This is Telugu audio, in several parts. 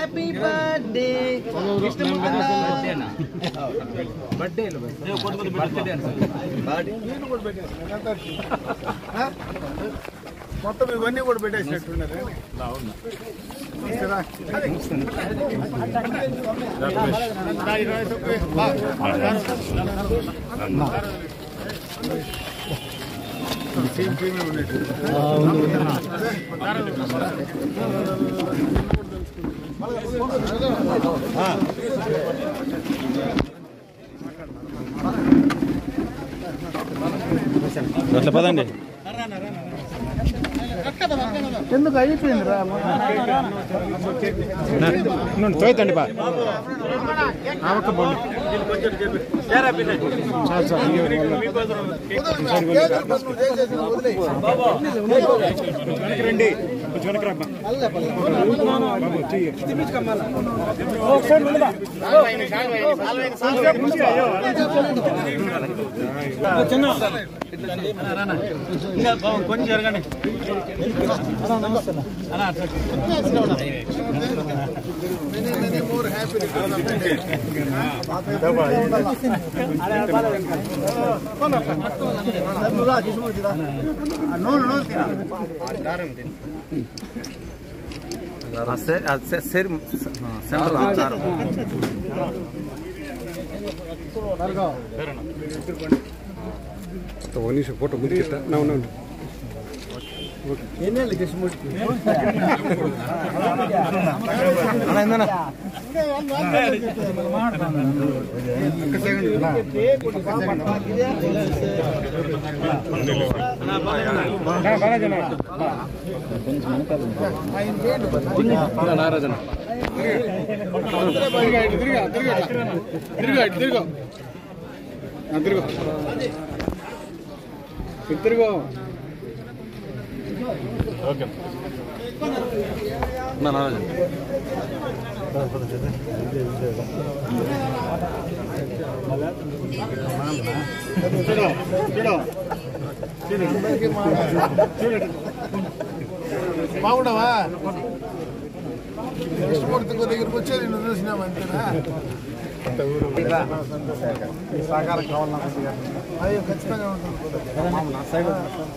హ్యాపీ బర్త్డే మొత్తం ఇవన్నీ కూడా పెట్టేసినట్టున్నారు సేమ్ సేమే ఉన్నట్టు అట్లా పదండి ఎందుకు అయిపోయింది రా తోయతండి బా రండి కొంచెం వెనక్కి రా బాబు చెయ్యి కొంచెం జరగండి ಒಂದು ನಿಮಿಷ ಫೋಟೋ ಮುಂದಕ್ಕೆ ನಾವು ನಾವು ఎన్నేళ్ళు కృష్ణమూర్తి తిరుగు తిరుగు తిరుగు తిరుగు బాగుండవా కృష్ణమూర్తి దగ్గరికి వచ్చేది నువ్వు చూసినావు అంతేనా సహకారం కావాలన్నా అయ్యో ఖచ్చితంగా ఉంటుంది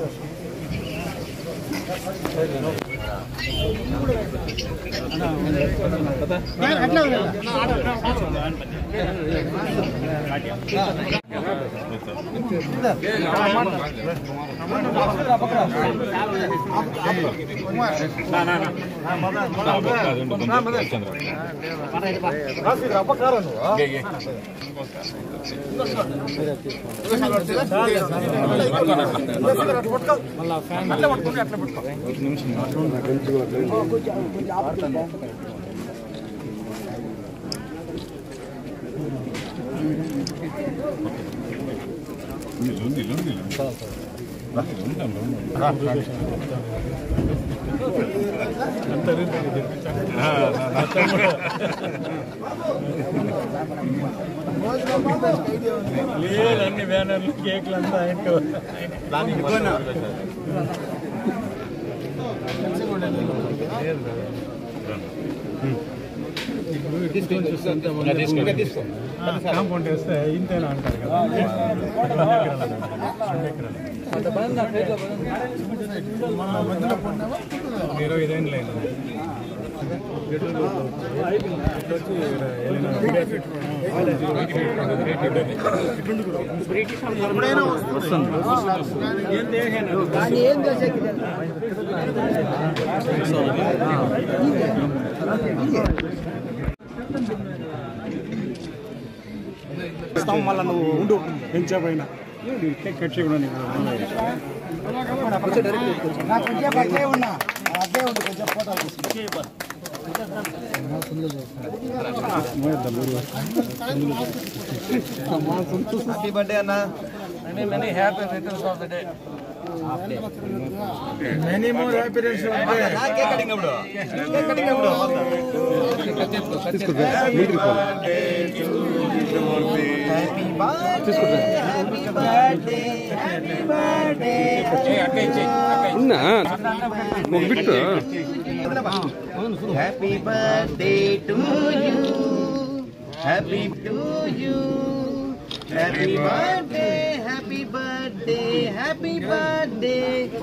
అన్ని బ్యానర్లు కేక్లు అంతా కాంపౌండ్ వేస్తే ఇంతేనా అంటారు కదా ఇరవై ఐదేళ్ళు లేదు ఎప్పుడైనా వస్తుంది కానీ ఏం చేసేది ఇస్తాం మళ్ళీ నువ్వు ఉండు ఎంచేపైనా కేక్ కట్ చేయకుండా నాకు కొంచెం అట్లే ఉన్నా అట్లే ఉంది కొంచెం ఫోటో హ్యాపీ బర్త్డే అన్న many many happy returns of the day many more happiness cake cutting అప్పుడు కేక్ కటింగ్ అప్పుడు happy birthday happy birthday happy birthday ఉన్నా ఒక bit happy birthday to you happy to you happy birthday happy birthday happy birthday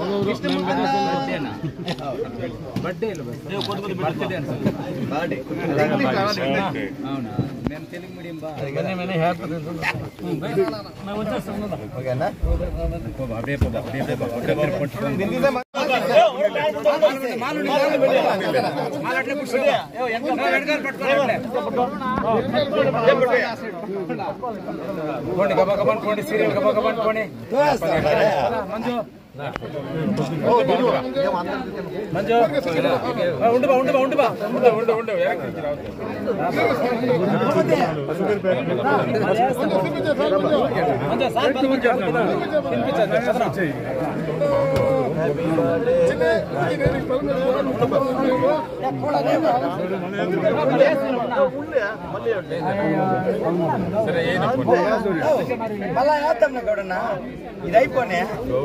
పోండి గబా గబాన్ పోండి సీరియల్ గబా గబాన్ పోండి మంజు మంజు ఆ, ఉండు బా ఉండు బా ఉండు బా ఉండు బా, ఉండు ఉండు వెనక్కి తిరిగి రావద్దు. మంజు సార్ పద మంజు తినిపించదు చదరా. మళ్ళా వేద్దాం నా గౌడన్నా ఇది అయిపోనే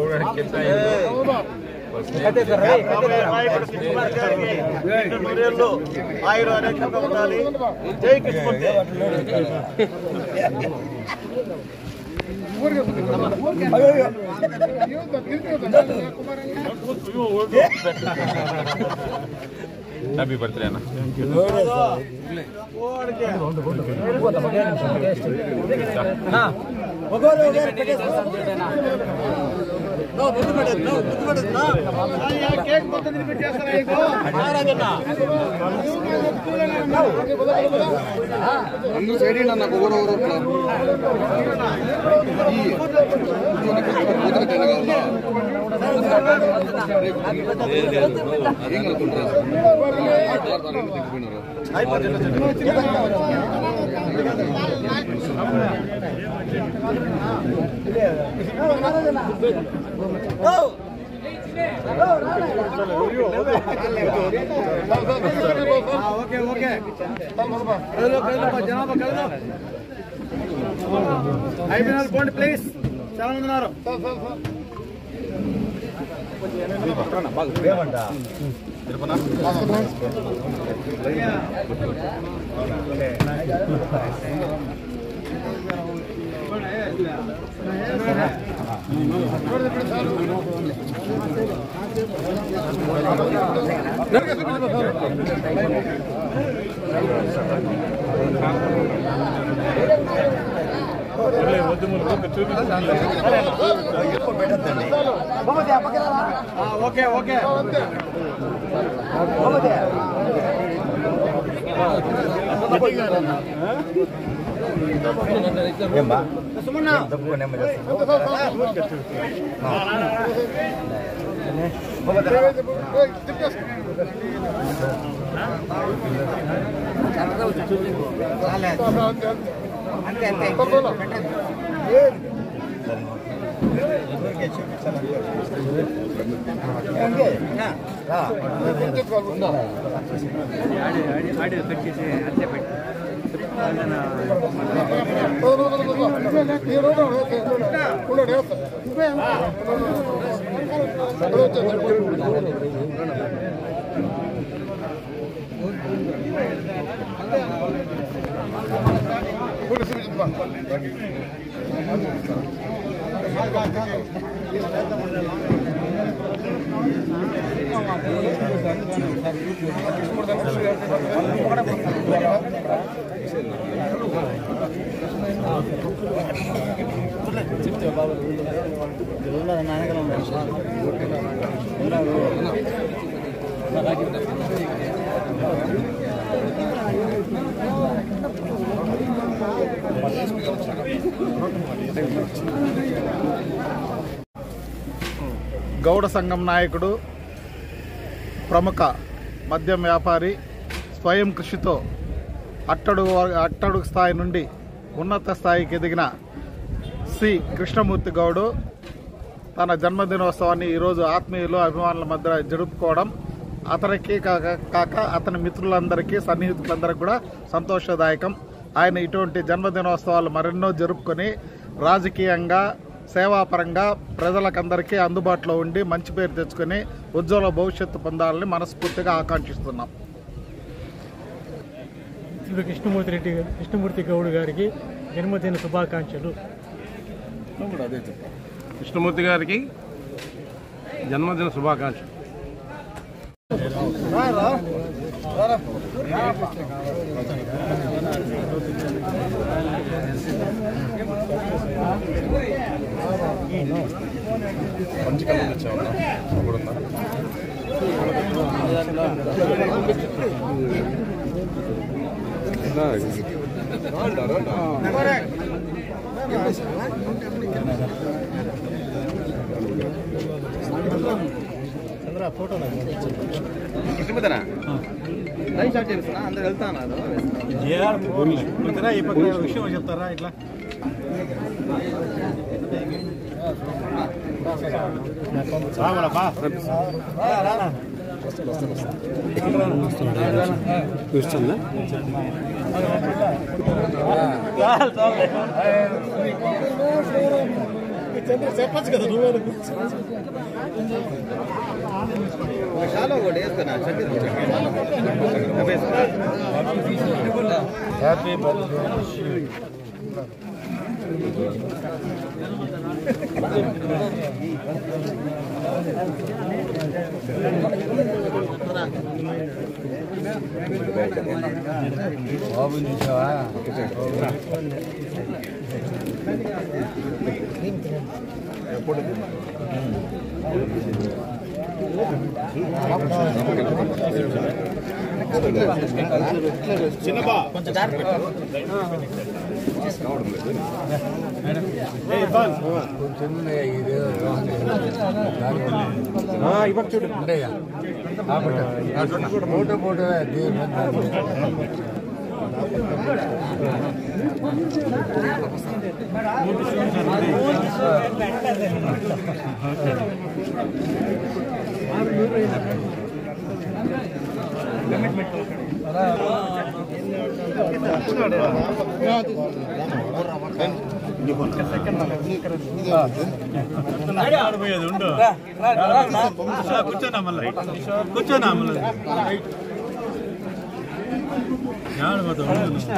హ్యాపీ బర్త్డే అన్న అయిపోయిన పోండి ప్లీజ్ చాలా మంది ఉన్నారు ఓకే ఓకే గౌడ సంఘం నాయకుడు ప్రముఖ మద్యం వ్యాపారి స్వయం కృషితో అట్టడుగు వ- అట్టడుగు స్థాయి నుండి ఉన్నత స్థాయికి ఎదిగిన సి కృష్ణమూర్తి గౌడు తన జన్మదినోత్సవాన్ని ఈరోజు ఆత్మీయులు అభిమానుల మధ్య జరుపుకోవడం అతనికి కాక కాక అతని మిత్రులందరికీ సన్నిహితులందరికీ కూడా సంతోషదాయకం ఆయన ఇటువంటి జన్మదినోత్సవాలు మరెన్నో జరుపుకొని రాజకీయంగా సేవాపరంగా ప్రజలకందరికీ అందుబాటులో ఉండి మంచి పేరు తెచ్చుకొని ఉజ్వల భవిష్యత్తు పొందాలని మనస్ఫూర్తిగా ఆకాంక్షిస్తున్నాం అధ్యక్షుడు కృష్ణమూర్తి రెడ్డి కృష్ణమూర్తి గౌడ్ గారికి జన్మదిన శుభాకాంక్షలు కృష్ణమూర్తి గారికి జన్మదిన శుభాకాంక్షలు విషయం చెప్తారా ఇట్లా చెప్పచ్చు కదా నువ్వే హ్యాపీ బర్త్డే బాబు చూసావా కొంచెం ఇది ఇవ్వకు చూడు ఉండేగా ఫోటో ఫోటో పోయేది ఉండు కూర్చోనా మళ్ళీ కూర్చోనా మళ్ళీ యాడ పోతావు?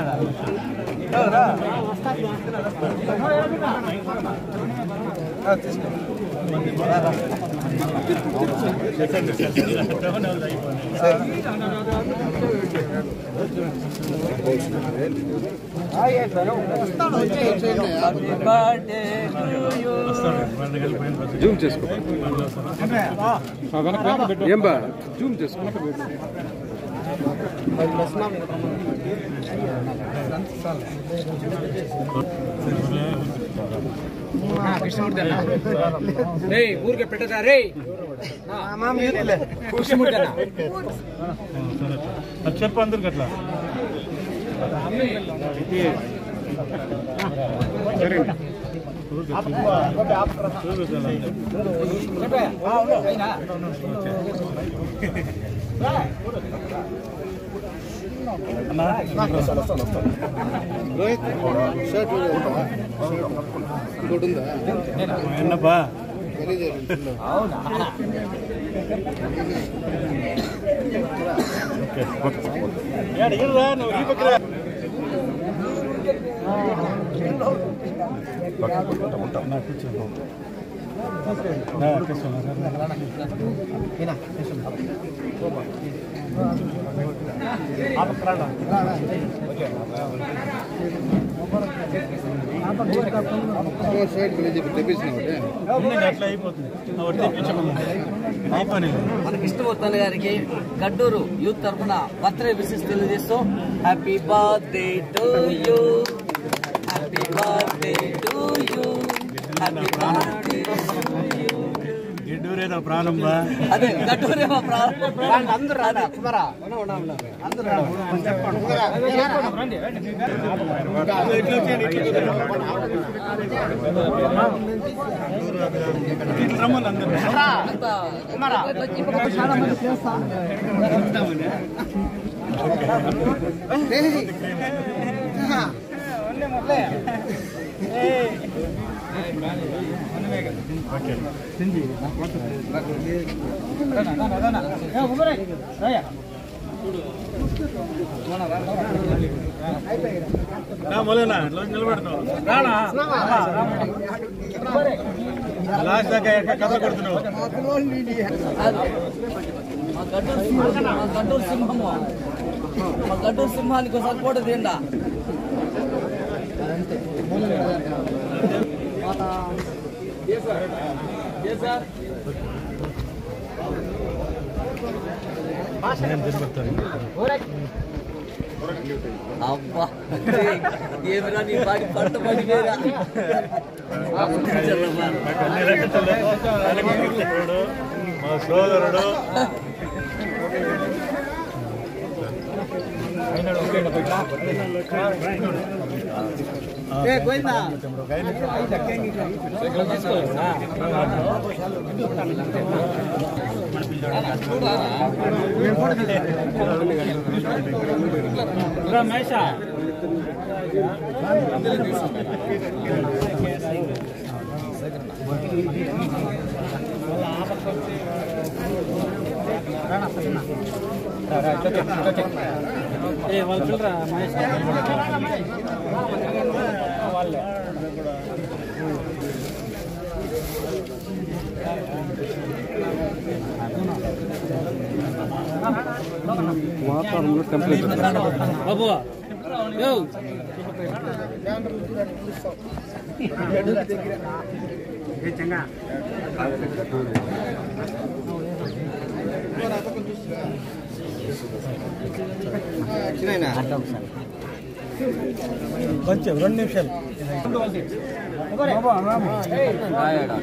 వస్తాడు. వాళ్ళ దగ్గరికి పోయిన తర్వాత జూమ్ చేసుకో ఏం బా జూమ్ చేసుకో ఊరికే పెట్టదా రే అది చెప్పు అందరికి అట్లా என்னப்பா ఇర్రా నువ్వు ఈ పక్కన అట్లా అయిపోతుంది ఒకటి తెప్పించమన్నా అయిపోయి మన కృష్ణమూర్తి గారికి గడ్డూరు యూత్ తరఫున బర్త్డే విషెస్ తెలియజేస్తూ happy birthday to you happy birthday to you happy birthday గిడ్డూరేనా ప్రాణం బా అదే గడ్డూరే మా ప్రారంభం అందరూ రాదా కుమారా అందరూ రమ్మని అందరినీ రా రానా లాస్ట్ దాకా ఎక్కడ కథ కొడుతున్నావు మా గడ్డూరు సింహం మా గడ్డూరు సింహము మా గడ్డూరు సింహానికి ఒకసారి కూడా తిండా అబ్బా ఏమిరా నీ బాడీ పంట పడిపోయిరా మా సోదరుడు బాబు యో కొంచెం రెండు నిమిషాలు రాయడా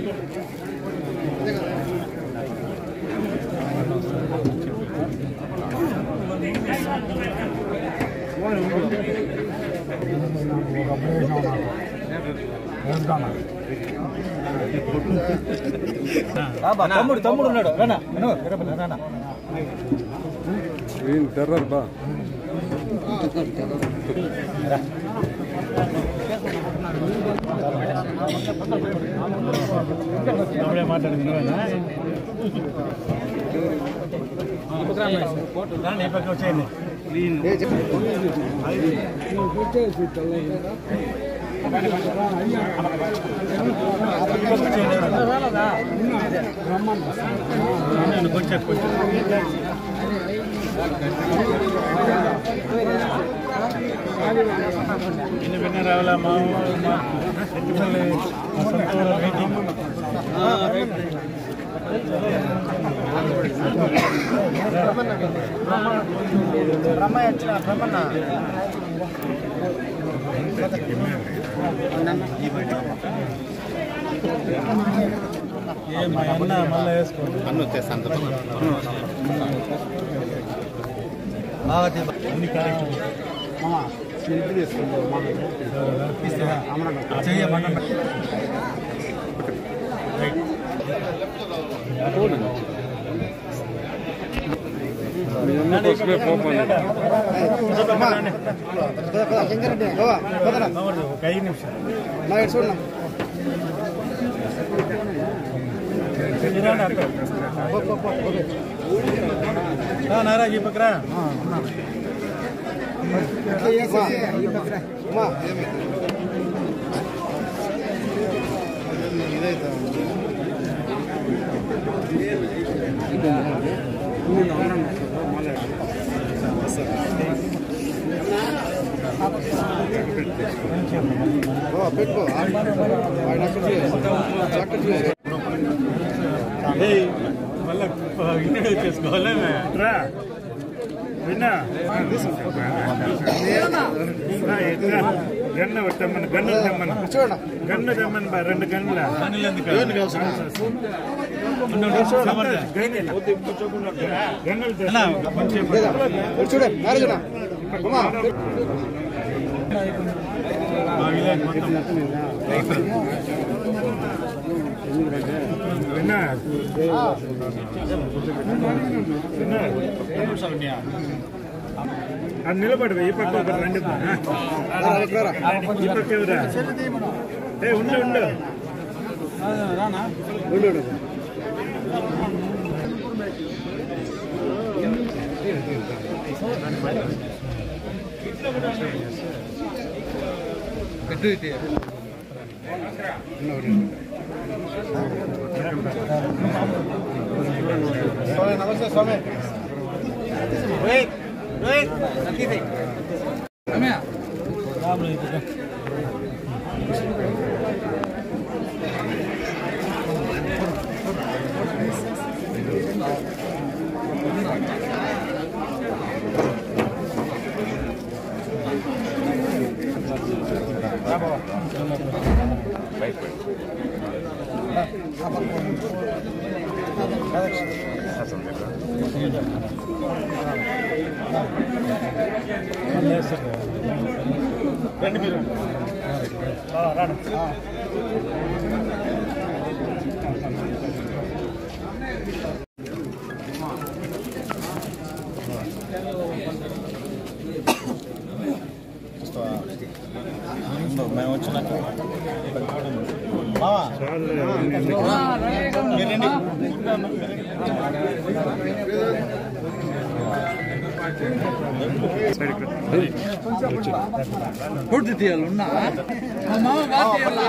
తమ్ముడు తమ్ముడు ఉన్నాడు రానా రానా తమ్ముడే మాట్లాడింది నువ్వేనా రాండి, ఈ పక్క వచ్చేయండి కొంచెం కొంచెం నిన్న విన్న రావాలా మా ఊరు, మా ఎత్తుపల్లి, మా సొంత ఊరు మీటింగ్ ఏ మా అన్న మళ్ళీ వేసుకోండి అన్ని కరెక్ట్ చెయ్యమన్నా ఒక ఐదు నిమిషాలు ఇరానా అక్కడ. రా, నారా ఈ పక్కరా ఏయ్, మళ్ళా ఇంటర్వ్యూ చేసుకోవాలి రా విన్నా గన్న తెమ్మను గన్ను తెమ్మను గన్ను తెమ్మను బా రెండు గన్నుల గన్నులు మా విలేజ్ మొత్తం విన్నా అది నిలబడు ఈ పక్క ఒకటి రండి ఈ పక్క ఎవరా ఏ ఉండు ఉండు ఉండు ఉండు. స్వామి నమస్తే స్వామి పూర్తి తీయాలి ఉన్నా మా మామ బాగా తీయాలా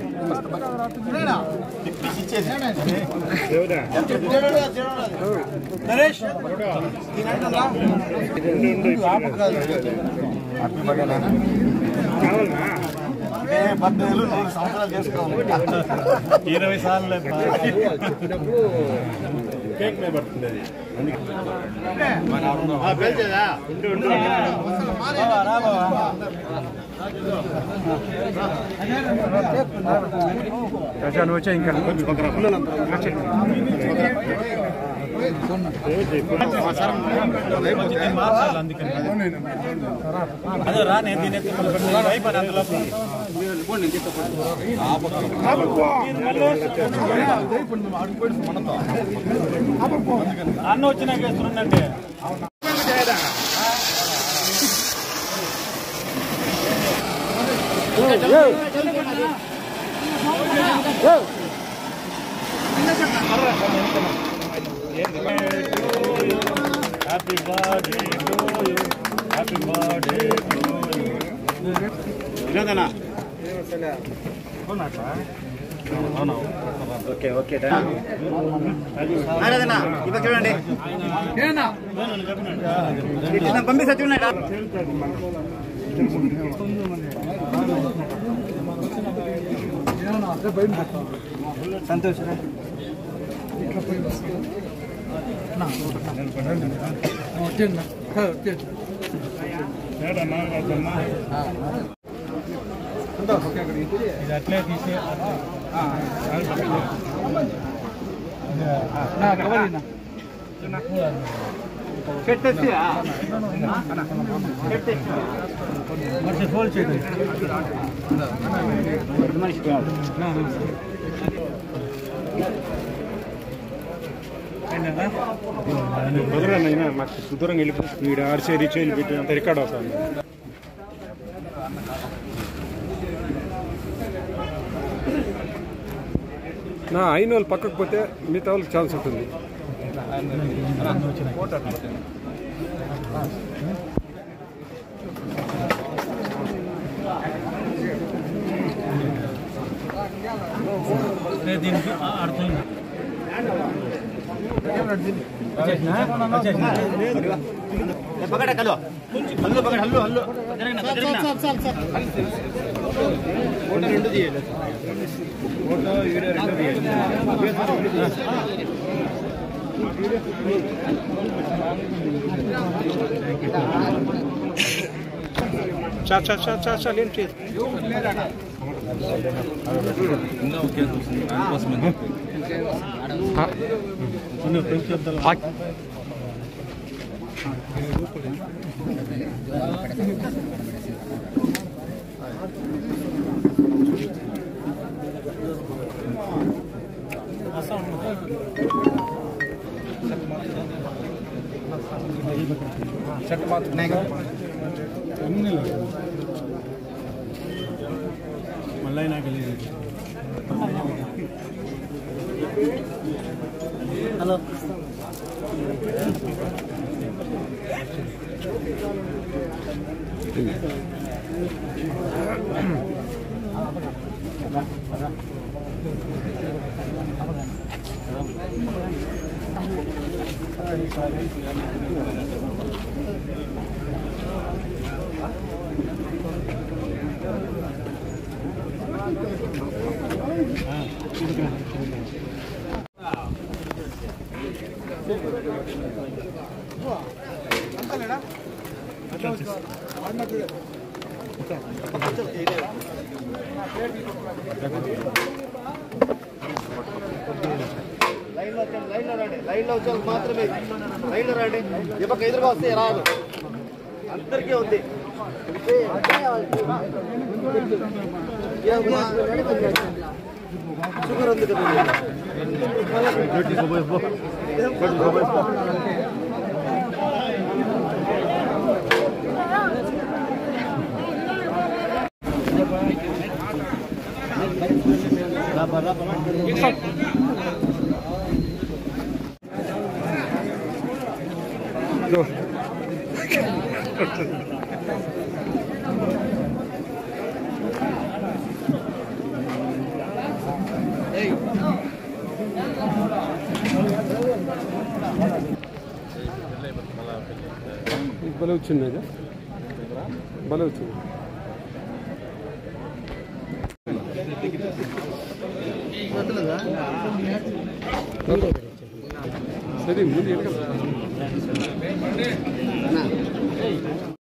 పద్దెలు నూరు సంవత్సరాలు చేసుకోవాలి ఇరవై సార్లు కేక్ మీద పడుతుంది అది నువ్వు వచ్చా ఇంకా కొంచెం పక్కన అదే రా నేను దీని అయిపోయి అందులో అన్న వచ్చినాక వేస్తున్నంటే happy birthday to you happy birthday to you వినోదనా ఓకే ఓకే ఆరాధన ఇప్పుడు చూడండి ఏనా పంపిస్తా చూడండి సంతోష్ ఇది అట్లే తీసి మనిషి ఫోన్ చేయదు కుదరనైనా మాకు దూరంగా వెళ్ళిపోతుంది వీడు ఆర్చే రీచ్ వెళ్ళిపోయి అంత రికార్డ్ అవుతుంది నా అయిన వాళ్ళు పక్కకు పోతే మిగతా వాళ్ళకి ఛాన్స్ ఉంటుంది దీనికి అర్థం పకడ కలు హల్లు పకడ హల్లు హల్లు చాలు చాలు చాలు చాలు చాలు ఏం చేయదు మళ్ళీ నాకు హలో లైన్ లో వచ్చాను లైన్ లో రండి లైన్ లో వచ్చాను మాత్రమే లైన్ లో రండి ఈ పక్క ఎదురుగా వస్తే రాదు అందరికీ ఉంది షుగర్ ఉంది కదా భలే వచ్చింది అది భలే వచ్చింది సరే ముందు వెనకాల.